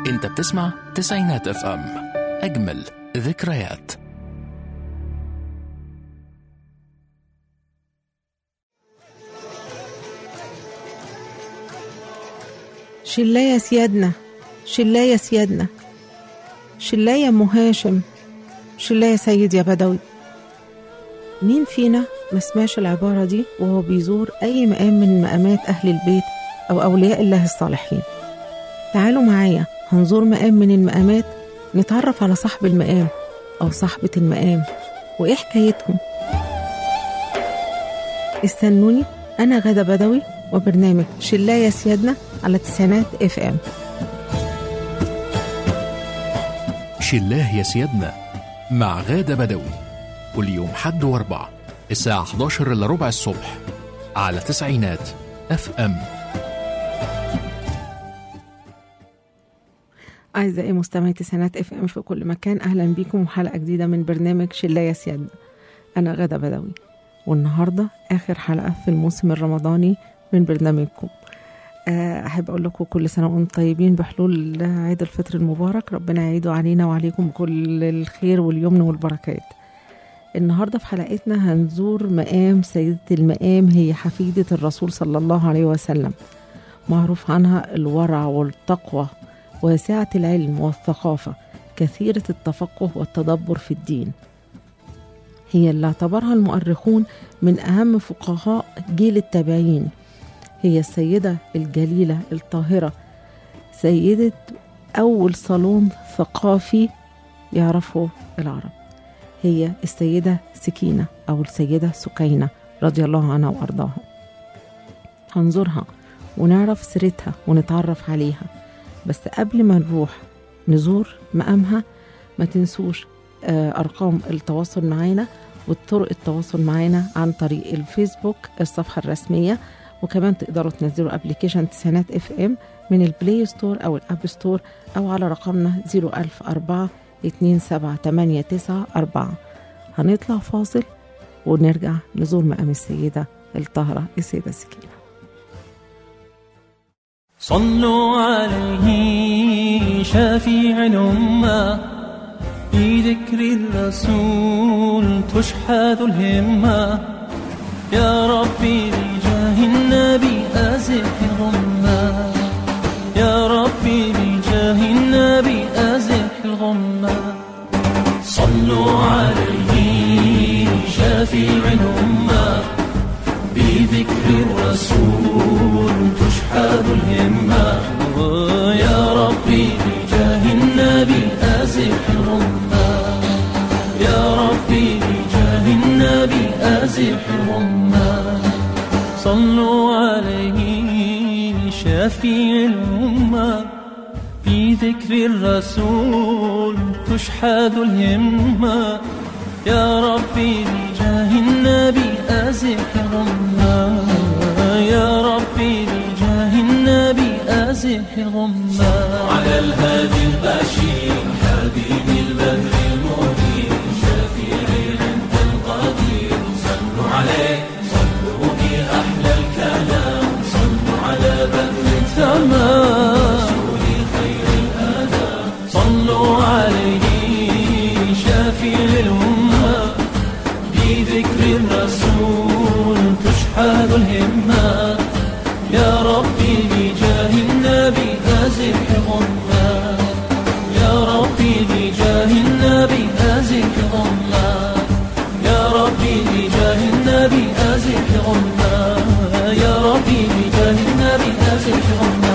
انت بتسمع تسعينات اف ام اجمل ذكريات شلاية سيادنا شلاية سيادنا شلاية أم هاشم شلاية سيد يا بدوي مين فينا ما سمعش العبارة دي وهو بيزور أي مقام من مقامات أهل البيت أو أولياء الله الصالحين تعالوا معايا هنزور مقام من المقامات نتعرف على صاحب المقام أو صاحبة المقام وإيه حكايتهم استنوني أنا غادة بدوي وبرنامج شلاية سيادنا على تسعينات اف ام شلاه يا سيادنا مع غادة بدوي كل يوم حد واربع الساعة 11 إلا ربع الصبح على تسعينات اف ام أعزائي مستمعي تسعينات اف ام في كل مكان أهلا بيكم وحلقة جديدة من برنامج شلاية سيادنا أنا غادة بدوي والنهاردة آخر حلقة في الموسم الرمضاني من برنامجكم آه، أحب أقول لكم كل سنة وأنتم طيبين بحلول عيد الفطر المبارك ربنا يعيده علينا وعليكم بكل الخير واليمن والبركات النهاردة في حلقتنا هنزور مقام سيدة المقام هي حفيدة الرسول صلى الله عليه وسلم معروف عنها الورع والتقوى واسعة العلم والثقافة كثيرة التفقه والتدبر في الدين هي اللي اعتبرها المؤرخون من أهم فقهاء جيل التابعين هي السيدة الجليلة الطاهرة سيدة أول صالون ثقافي يعرفه العرب هي السيدة سكينة أو السيدة سكينة رضي الله عنها وأرضاها هنزورها ونعرف سيرتها ونتعرف عليها بس قبل ما نروح نزور مقامها ما تنسوش آه، أرقام التواصل معانا وطرق التواصل معانا عن طريق الفيسبوك الصفحة الرسمية وكمان تقدروا تنزلوا ابلكيشن تسعينات اف ام من البلاي ستور او الاب ستور او على رقمنا 01004 27894 هنطلع فاصل ونرجع نزور مقام السيدة الطاهرة السيدة سكينة صلوا عليه شافيع الأمة في ذكر الرسول تشحذ الهمة يا ربي بجاه النبي أزح الغمة يا ربي بجاه النبي أزح الغمة صلوا عليه شافيع الأمة بذكر الرسول تشحذ الهمة يا ربي بجاه النبي أزح الغمة يا ربي بجاه النبي أزح الغمة صلوا عليه شافي الأمة في ذكر الرسول تشحذ الهمة يا ربي بجاه النبي أزح الغمة يا ربي بجاه النبي أزح الغمة على الهادي البشير حبيب البدر المهدي شفيع أنت القدير صلوا عليه صلوا بأحلى الكلام صلوا على بدر التمام خير الآداب صلوا عليه شافي الأمة بذكر الرسول تشحذ الهمة يا ربي بجاه النبي أزح غمة يا ربي بجاه النبي أزح غمة يا ربي بجاه النبي أزح غمة يا ربي بجاه النبي أزح غمة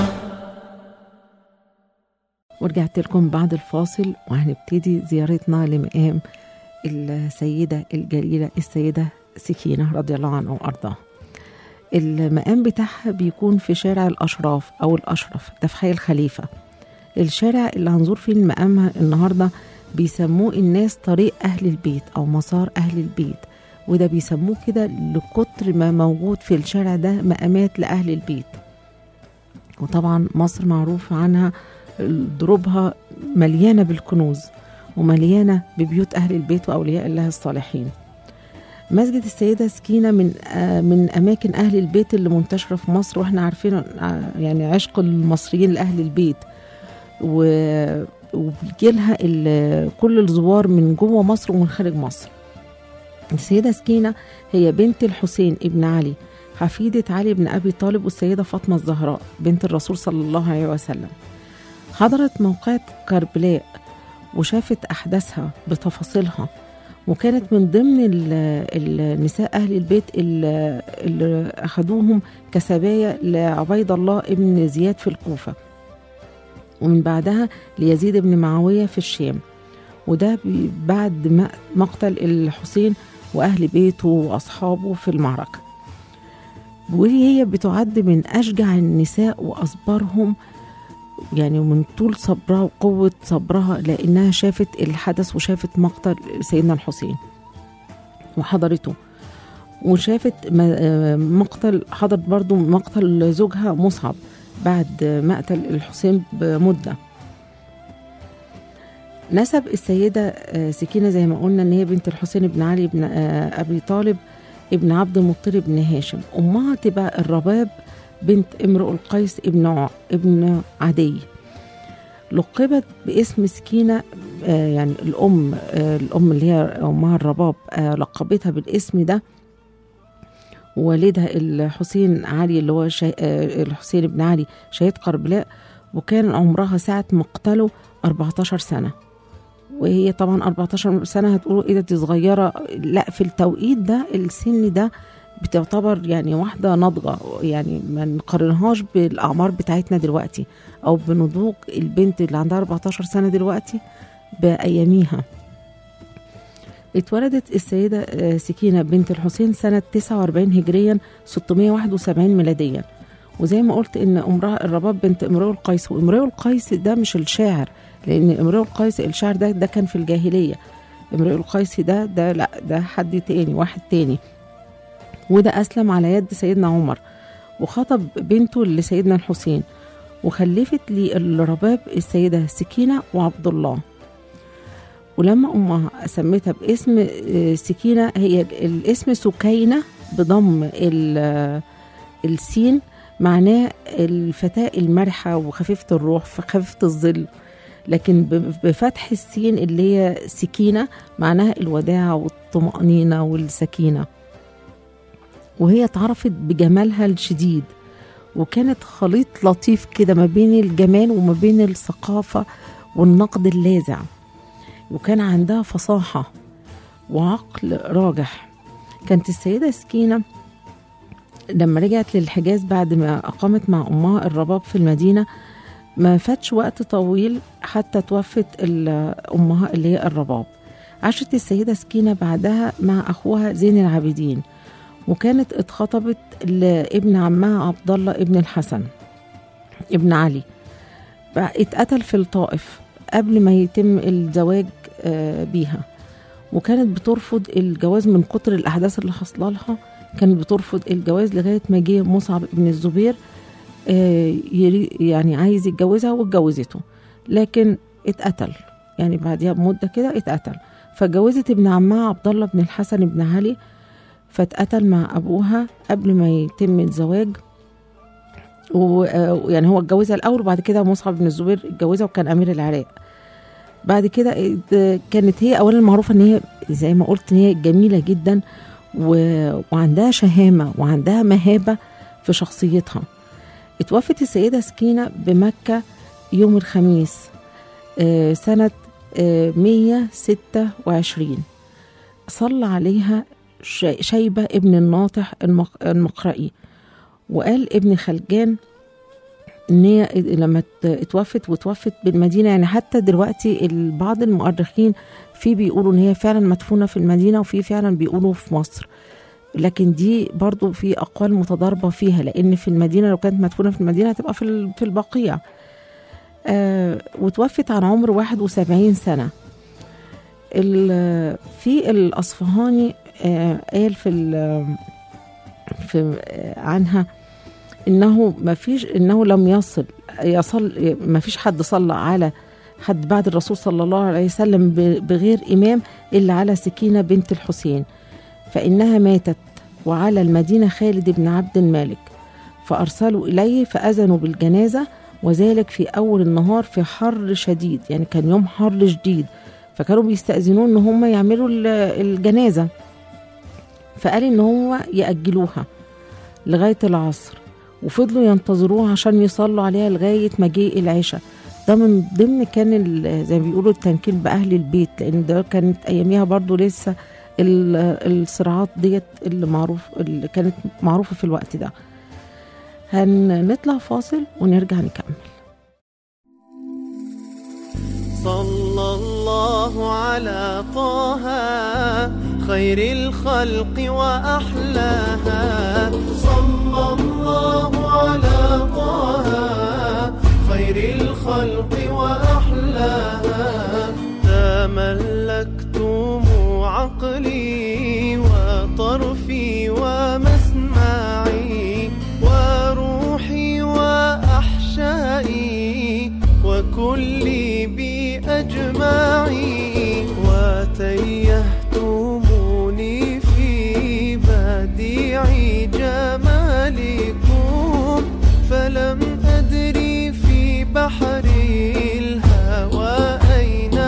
ورجعت لكم بعد الفاصل وهنبتدي زيارتنا لمقام السيدة الجليلة السيدة سكينة رضي الله عنها وأرضاها المقام بتاعها بيكون في شارع الأشراف أو الأشرف ده في حي الخليفة الشارع اللي هنزور فيه المقام النهاردة بيسموه الناس طريق أهل البيت أو مسار أهل البيت وده بيسموه كده لكتر ما موجود في الشارع ده مقامات لأهل البيت وطبعا مصر معروف عنها دروبها مليانة بالكنوز ومليانة ببيوت أهل البيت وأولياء الله الصالحين مسجد السيدة سكينة من آه، من أماكن أهل البيت اللي منتشرة في مصر وإحنا عارفين آه، يعني عشق المصريين لأهل البيت و- وبيجي لها ال- كل الزوار من جوه مصر ومن خارج مصر السيدة سكينة هي بنت الحسين ابن علي حفيدة علي بن أبي طالب والسيدة فاطمة الزهراء بنت الرسول صلى الله عليه وسلم حضرت موقعة كربلاء وشافت أحداثها بتفاصيلها وكانت من ضمن ال- النساء أهل البيت اللي اللي أخدوهم كسبايا لعبيد الله ابن زياد في الكوفة ومن بعدها ليزيد بن معاوية في الشام وده بي- بعد ما- مقتل الحسين وأهل بيته وأصحابه في المعركة وهي بتعد من أشجع النساء وأصبرهم يعني من طول صبرها وقوة صبرها لأنها شافت الحدث وشافت مقتل سيدنا الحسين وحضرته وشافت م- آه، مقتل حضرت برضو مقتل زوجها مصعب بعد مقتل الحسين بمدة نسب السيدة آه، سكينة زي ما قلنا إن هي بنت الحسين بن علي بن آه، أبي طالب ابن عبد المطلب بن هاشم أمها تبقى الرباب بنت امرؤ القيس ابن ع- ابن عدي لقبت باسم سكينة آه، يعني الأم آه، الأم اللي هي أمها الرباب آه، لقبتها بالاسم ده والدها الحسين علي اللي هو شي... آه، الحسين بن علي شهيد كربلاء وكان عمرها ساعة مقتله 14 سنة وهي طبعا 14 سنة هتقولوا ايه ده دي صغيرة لا في التوقيت ده السن ده بتعتبر يعني واحدة ناضجة يعني ما نقارنهاش بالأعمار بتاعتنا دلوقتي أو بنضوج البنت اللي عندها 14 سنة دلوقتي بأياميها اتولدت السيدة آه، سكينة بنت الحسين سنة 49 هجريا 671 ميلاديا وزي ما قلت ان امرأة الرباب بنت امرؤ القيس وامرؤ القيس ده مش الشاعر لان امرؤ القيس الشاعر ده ده كان في الجاهلية امرؤ القيس ده ده لا ده حد تاني واحد تاني وده أسلم على يد سيدنا عمر وخطب بنته لسيدنا الحسين وخلفت للرباب السيدة سكينة وعبد الله ولما أمها سمتها باسم آه، سكينة هي الاسم سكينة بضم ال- السين معناه الفتاة المرحة وخفيفة الروح خفيفة الظل لكن ب- بفتح السين اللي هي سكينة معناها الوداع والطمأنينة والسكينة وهي اتعرفت بجمالها الشديد وكانت خليط لطيف كده ما بين الجمال وما بين الثقافة والنقد اللاذع وكان عندها فصاحة وعقل راجح كانت السيدة سكينة لما رجعت للحجاز بعد ما أقامت مع أمها الرباب في المدينة ما فاتش وقت طويل حتى توفت ال- أمها اللي هي الرباب عاشت السيدة سكينة بعدها مع أخوها زين العابدين وكانت اتخطبت لابن عمها عبد الله ابن الحسن ابن علي بقى اتقتل في الطائف قبل ما يتم الزواج آه، بيها وكانت بترفض الجواز من كتر الأحداث اللي حصل لها كانت بترفض الجواز لغاية ما جه مصعب بن الزبير آه، يري- يعني عايز يتجوزها واتجوزته لكن اتقتل يعني بعدها بمدة كده اتقتل فاتجوزت ابن عمها عبد الله بن الحسن بن علي فاتقتل مع أبوها قبل ما يتم الزواج ويعني هو اتجوزها الأول وبعد كده مصعب بن الزبير اتجوزها وكان أمير العراق بعد كده ات- كانت هي أولا معروفة إن هي زي ما قلت إن هي جميلة جدا و... وعندها شهامة وعندها مهابة في شخصيتها اتوفت السيدة سكينة بمكة يوم الخميس آه، سنة آه، 126 صلى عليها ش- شيبة ابن الناطح المق- المقرئي وقال ابن خلجان ان هي لما ت- اتوفت وتوفت بالمدينه يعني حتى دلوقتي ال- بعض المؤرخين في بيقولوا ان هي فعلا مدفونه في المدينه وفي فعلا بيقولوا في مصر لكن دي برضو في اقوال متضاربه فيها لان في المدينه لو كانت مدفونه في المدينه هتبقى في ال- في البقيع آه وتوفت عن عمر 71 سنه ال- في الاصفهاني آه قال في ال- في آه عنها انه ما فيش انه لم يصل يصل ما فيش حد صلى على حد بعد الرسول صلى الله عليه وسلم ب- بغير امام الا على سكينه بنت الحسين فانها ماتت وعلى المدينه خالد بن عبد المالك فارسلوا اليه فاذنوا بالجنازه وذلك في أول النهار في حر شديد يعني كان يوم حر شديد فكانوا بيستأذنون إن هم يعملوا ال- الجنازة فقال إن هو يأجلوها لغاية العصر وفضلوا ينتظروها عشان يصلوا عليها لغاية مجيء العشاء ده من ضمن كان ال- زي ما بيقولوا التنكيل بأهل البيت لأن ده كانت أياميها برضو لسه ال- الصراعات ديت اللي معروف اللي كانت معروفة في الوقت ده هنطلع فاصل ونرجع نكمل صلى الله على طه خير الخلق وأحلاها صلى الله على طه خير الخلق وأحلاها تملكتم عقلي وطرفي ومسمعي وروحي وأحشائي وكلي بأجمعي وتيهتموني في بديع جمالكم فلم أدري في بحر الهوى أين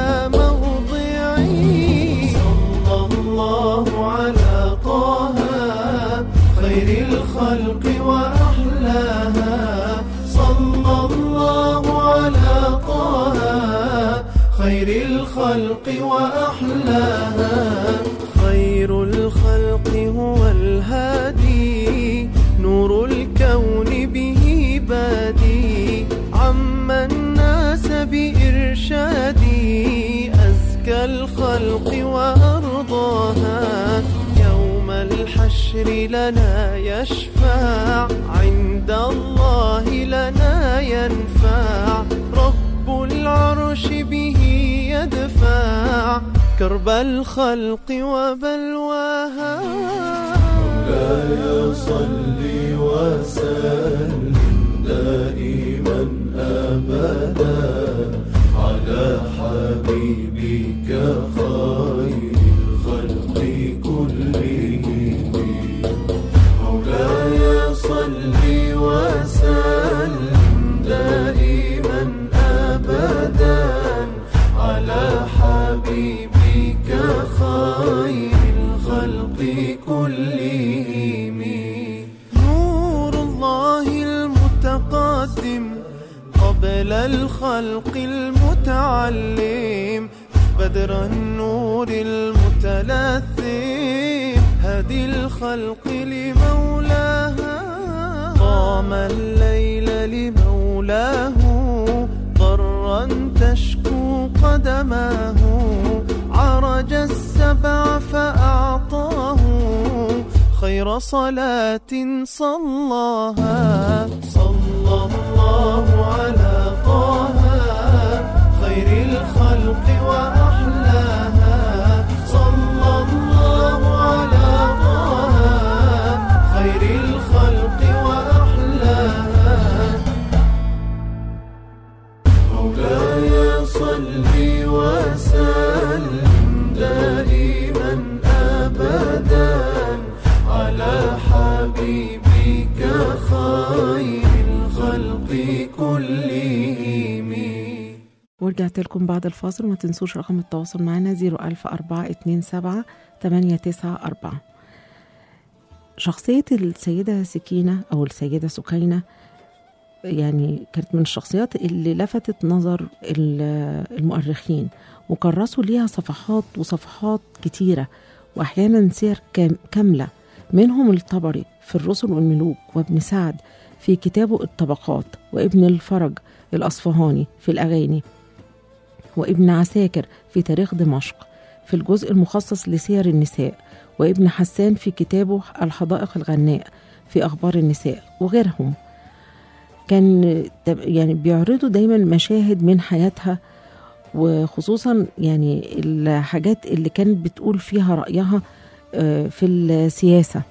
موضعي صلى الله على طه خير الخلق وأحلاها صلى الله على طه خير الخلق وأحلاها خير الخلق هو الهادي نور الكون به بادي عم الناس بإرشادي أزكى الخلق وأرضاها يوم الحشر لنا يشفع عند الله لنا ينفع رب العرش به يدفع كرب الخلق وبلواها مولاي صل وسلم دائما ابدا على حبيبك خير الخلق كلهم مولاي صل وسلم دائما ابدا على حبيبك خير الخلق كلهم نور الله المتقدم قبل الخلق المتعلم بدر النور المتلثم هدي الخلق لمولاها قام الليل لمولاه ضرا تشكو قدماه عرج السبع فأعطاه خير صلاة صلاها صلى الله على طه خير الخلق وأحلاها صلى الله على طه خير الخلق وأحلاها مولاي صل وسلم دائما ابدا على حبيبك خير الخلق كلهم ورجعت لكم بعد الفاصل وما تنسوش رقم التواصل معنا 00427 894 شخصية السيدة سكينة أو السيدة سكينة يعني كانت من الشخصيات اللي لفتت نظر ال- المؤرخين وكرسوا ليها صفحات وصفحات كتيرة وأحيانا سير كام- كاملة منهم الطبري في الرسل والملوك وابن سعد في كتابه الطبقات وابن الفرج الأصفهاني في الأغاني وابن عساكر في تاريخ دمشق في الجزء المخصص لسير النساء وابن حسان في كتابه الحدائق الغناء في أخبار النساء وغيرهم كان تب- يعني بيعرضوا دايما مشاهد من حياتها وخصوصا يعني الحاجات اللي كانت بتقول فيها رأيها آه، في السياسة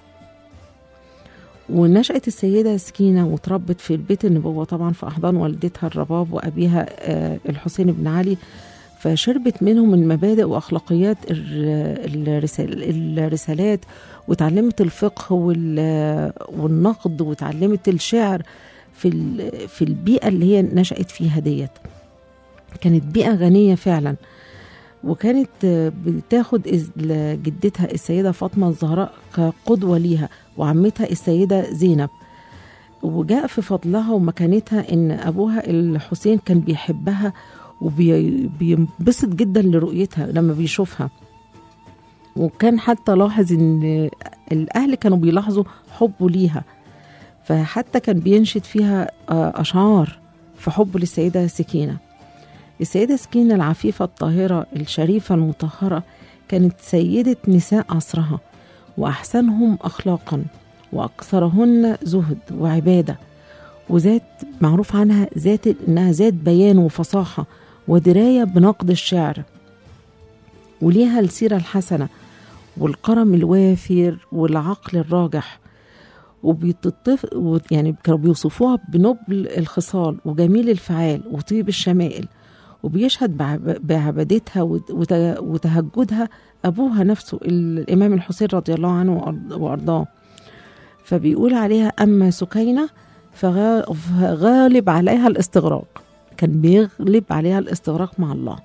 ونشأت السيدة سكينة وتربت في البيت النبوة طبعا في أحضان والدتها الرباب وأبيها آه، الحسين بن علي فشربت منهم المبادئ وأخلاقيات الر- الرسال الرسالات وتعلمت الفقه وال- والنقد وتعلمت الشعر في ال- في البيئه اللي هي نشأت فيها ديت كانت بيئه غنيه فعلا وكانت آه، بتاخد إز- جدتها السيده فاطمه الزهراء كقدوه ليها وعمتها السيده زينب وجاء في فضلها ومكانتها ان ابوها الحسين كان بيحبها وبينبسط جدا لرؤيتها لما بيشوفها وكان حتى لاحظ ان الاهل كانوا بيلاحظوا حبه ليها فحتى كان بينشد فيها آه، اشعار في حبه للسيده سكينه السيده سكينه العفيفه الطاهره الشريفه المطهره كانت سيده نساء عصرها واحسنهم اخلاقا واكثرهن زهد وعباده وذات معروف عنها ذات انها ذات بيان وفصاحه ودرايه بنقد الشعر وليها السيره الحسنه والكرم الوافر والعقل الراجح وبيتطف و- يعني كانوا بيوصفوها بنبل الخصال وجميل الفعال وطيب الشمائل وبيشهد بعب- بعبادتها وت- وت- وتهجدها أبوها نفسه الإمام الحسين رضي الله عنه وأرض- وأرضاه فبيقول عليها أما سكينة فغا- فغالب عليها الاستغراق كان بيغلب عليها الاستغراق مع الله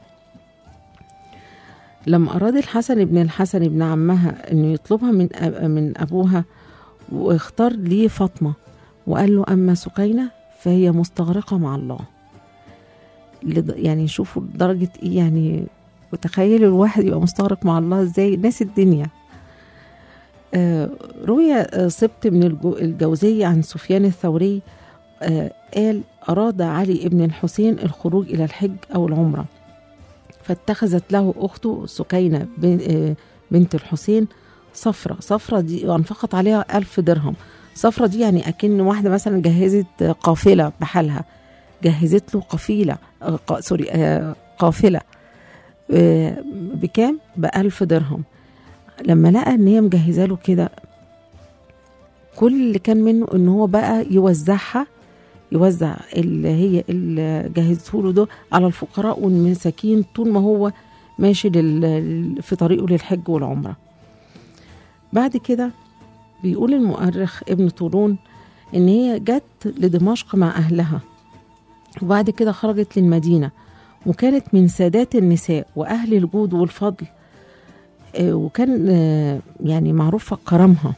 لما أراد الحسن بن الحسن ابن عمها أنه يطلبها من أب- من أبوها واختار ليه فاطمة وقال له أما سكينة فهي مستغرقة مع الله لد- يعني شوفوا درجة إيه يعني وتخيلوا الواحد يبقى مستغرق مع الله ازاي ناس الدنيا آه، روي آه، سبط من الجو- الجوزية عن سفيان الثوري آه، قال أراد علي ابن الحسين الخروج إلى الحج أو العمرة فاتخذت له أخته سكينة بن- آه، بنت الحسين صفرة صفرة دي وأنفقت عليها ألف درهم صفرة دي يعني أكن واحدة مثلا جهزت قافلة بحالها جهزت له قفيلة آه، قا- سوري آه، قافلة آه، بكام؟ بألف درهم لما لقى ان هي مجهزه له كده كل اللي كان منه ان هو بقى يوزعها يوزع اللي هي اللي جهزته له ده على الفقراء والمساكين طول ما هو ماشي لل... في طريقه للحج والعمره بعد كده بيقول المؤرخ ابن طولون ان هي جت لدمشق مع اهلها وبعد كده خرجت للمدينه وكانت من سادات النساء واهل الجود والفضل آه، وكان آه، يعني معروفة كرمها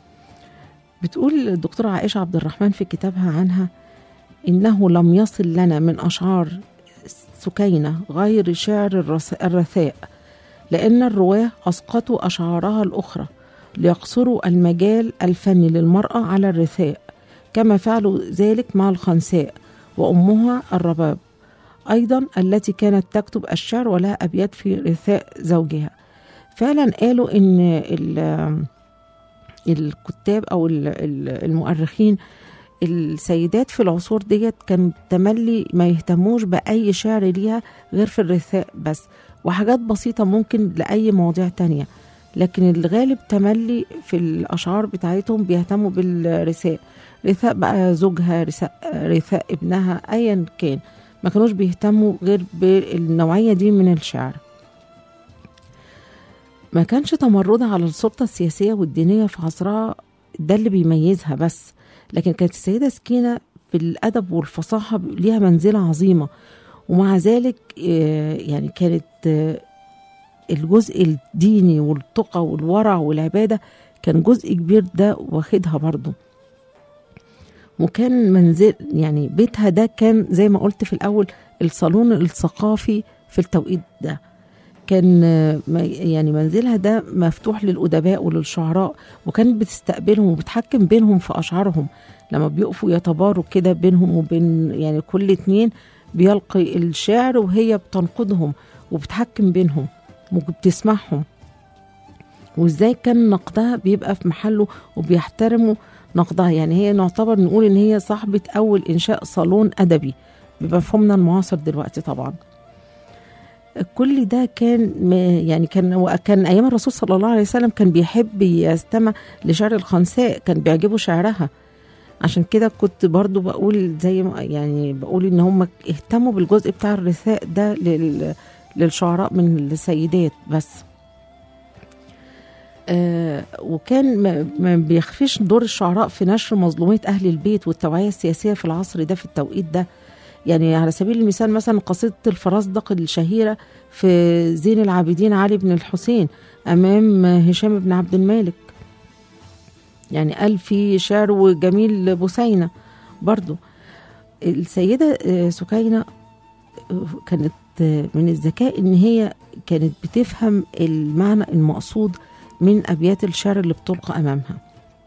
بتقول الدكتورة عائشة عبد الرحمن في كتابها عنها إنه لم يصل لنا من أشعار سكينة غير شعر الرس- الرثاء لأن الرواة أسقطوا أشعارها الأخرى ليقصروا المجال الفني للمرأة على الرثاء كما فعلوا ذلك مع الخنساء وأمها الرباب أيضا التي كانت تكتب الشعر ولها أبيات في رثاء زوجها فعلا قالوا ان ال- الكتاب او ال- ال- المؤرخين السيدات في العصور ديت كان تملي ما يهتموش باي شعر ليها غير في الرثاء بس وحاجات بسيطه ممكن لاي مواضيع تانية لكن الغالب تملي في الاشعار بتاعتهم بيهتموا بالرثاء رثاء بقى زوجها رثاء, رثاء ابنها ايا كان ما كانوش بيهتموا غير بالنوعيه دي من الشعر ما كانش تمردها على السلطة السياسية والدينية في عصرها ده اللي بيميزها بس لكن كانت السيدة سكينة في الأدب والفصاحة ليها منزلة عظيمة ومع ذلك آه، يعني كانت آه، الجزء الديني والتقى والورع والعبادة كان جزء كبير ده واخدها برضه وكان منزل يعني بيتها ده كان زي ما قلت في الأول الصالون الثقافي في التوقيت ده كان آه، ما- يعني منزلها ده مفتوح للأدباء وللشعراء وكانت بتستقبلهم وبتحكم بينهم في أشعارهم لما بيقفوا يتباروا كده بينهم وبين يعني كل اتنين بيلقي الشعر وهي بتنقدهم وبتحكم بينهم وبتسمعهم وازاي كان نقدها بيبقى في محله وبيحترموا نقدها يعني هي نعتبر نقول ان هي صاحبة اول انشاء صالون ادبي بمفهومنا المعاصر دلوقتي طبعا كل ده كان م- يعني كان كان ايام الرسول صلى الله عليه وسلم كان بيحب يستمع لشعر الخنساء كان بيعجبه شعرها عشان كده كنت برضو بقول زي ما يعني بقول ان هم اهتموا بالجزء بتاع الرثاء ده لل للشعراء من السيدات بس آه وكان ما- ما بيخفيش دور الشعراء في نشر مظلومية أهل البيت والتوعية السياسية في العصر ده في التوقيت ده يعني على سبيل المثال مثلا قصيدة الفرزدق الشهيرة في زين العابدين علي بن الحسين أمام هشام بن عبد المالك يعني قال في شعر وجميل بوسينة برضو السيدة آه، سكينة آه، كانت آه، من الذكاء إن هي كانت بتفهم المعنى المقصود من أبيات الشعر اللي بتلقى أمامها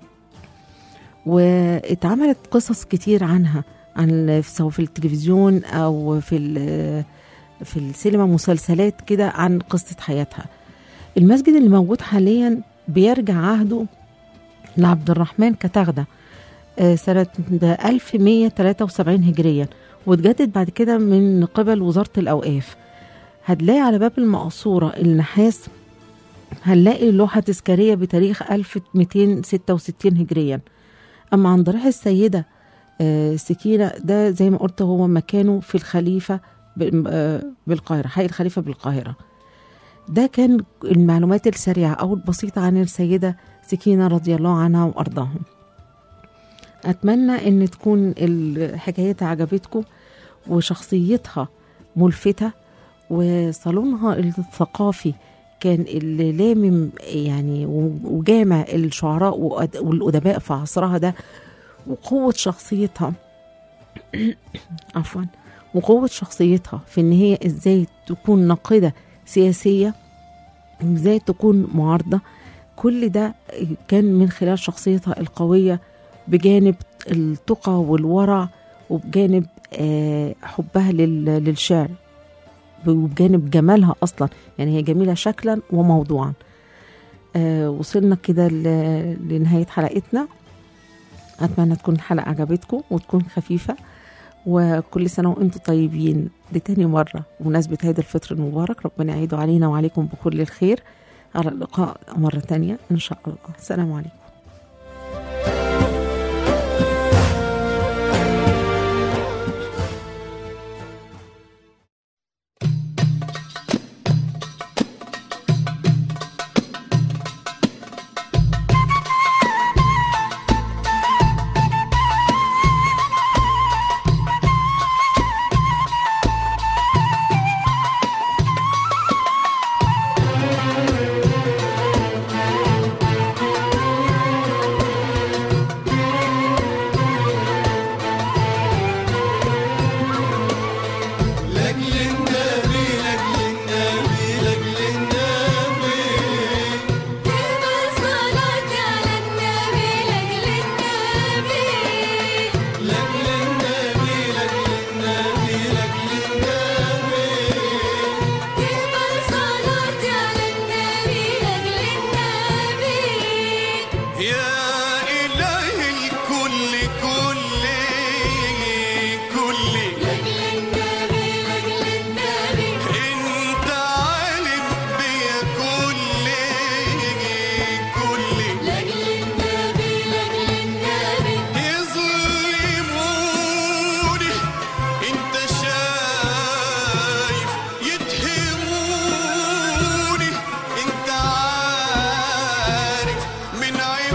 واتعملت قصص كتير عنها عن سواء في التلفزيون أو في ال- في السينما مسلسلات كده عن قصة حياتها المسجد اللي موجود حاليا بيرجع عهده لعبد الرحمن كتغدة آه، سنة 1173 هجريا واتجدد بعد كده من قبل وزارة الأوقاف هتلاقي على باب المقصورة النحاس هنلاقي لوحة تذكارية بتاريخ 1266 هجريا أما عن ضريح السيدة آه، سكينة ده زي ما قلت هو مكانه في الخليفة ب- آه، بالقاهرة حي الخليفة بالقاهرة ده كان المعلومات السريعة أو البسيطة عن السيدة سكينة رضي الله عنها وأرضاهم أتمنى أن تكون الحكاية عجبتكم وشخصيتها ملفتة وصالونها الثقافي كان اللي لامم يعني وجامع الشعراء وأد- والأدباء في عصرها ده وقوة شخصيتها عفوا وقوة شخصيتها في إن هي إزاي تكون ناقدة سياسية إزاي تكون معارضة كل ده كان من خلال شخصيتها القوية بجانب التقى والورع وبجانب آه، حبها لل- للشعر وبجانب جمالها أصلا يعني هي جميلة شكلا وموضوعا آه، وصلنا كده ل- لنهاية حلقتنا أتمنى تكون الحلقة عجبتكم وتكون خفيفة وكل سنة وأنتم طيبين لتاني مرة بمناسبة عيد الفطر المبارك ربنا يعيده علينا وعليكم بكل الخير على اللقاء مرة تانية إن شاء الله السلام عليكم لاجل النبي لاجل النبي لاجل النبي كلمة صلاة على النبي لأجل النبي لاجل النبي لاجل النبي لاجل النبي كلمة صلاة على النبي لأجل النبي يا إله الكل كل كل لأجل النبي لأجل النبي انت عالم بيا كل كل لأجل النبي لأجل النبي يظلموني انت شايف يتهموني انت عارف من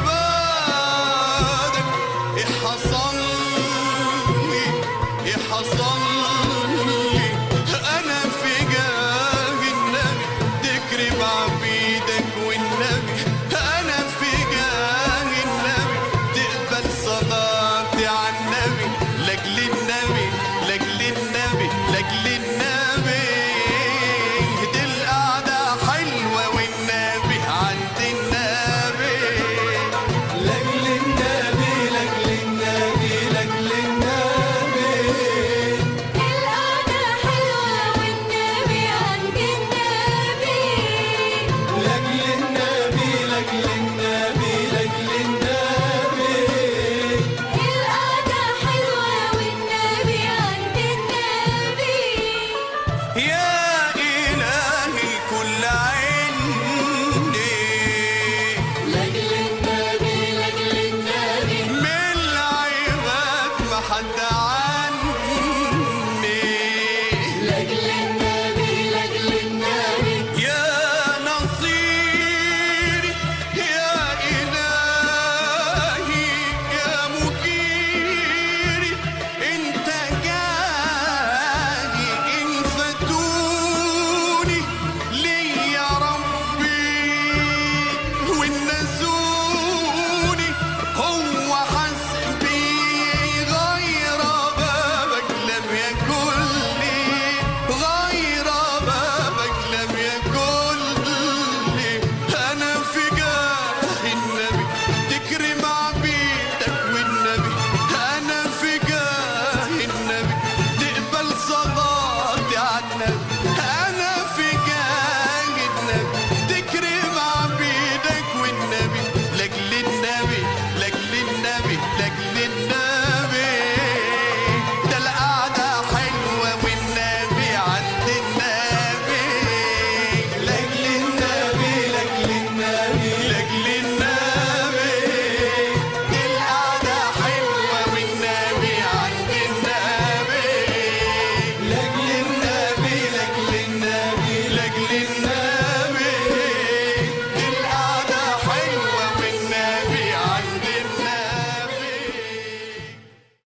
عبادك ايه حصل لي ايه حصل لي انا في جاه النبي تكرم عبيدك والنبي انا في جاه النبي تقبل صلاتي على النبي لاجل النبي لاجل النبي لاجل النبي دي القعدة حلوة والنبي عند النبي لاجل النبي لاجل النبي لاجل النبي القعدة حلوة والنبي عند النبي لاجل النبي لاجل النبي لاجل النبي القعدة حلوة والنبي عند النبي يا إله الكل عندي لأجل النبي لأجل النبي من العباد ما حد عارف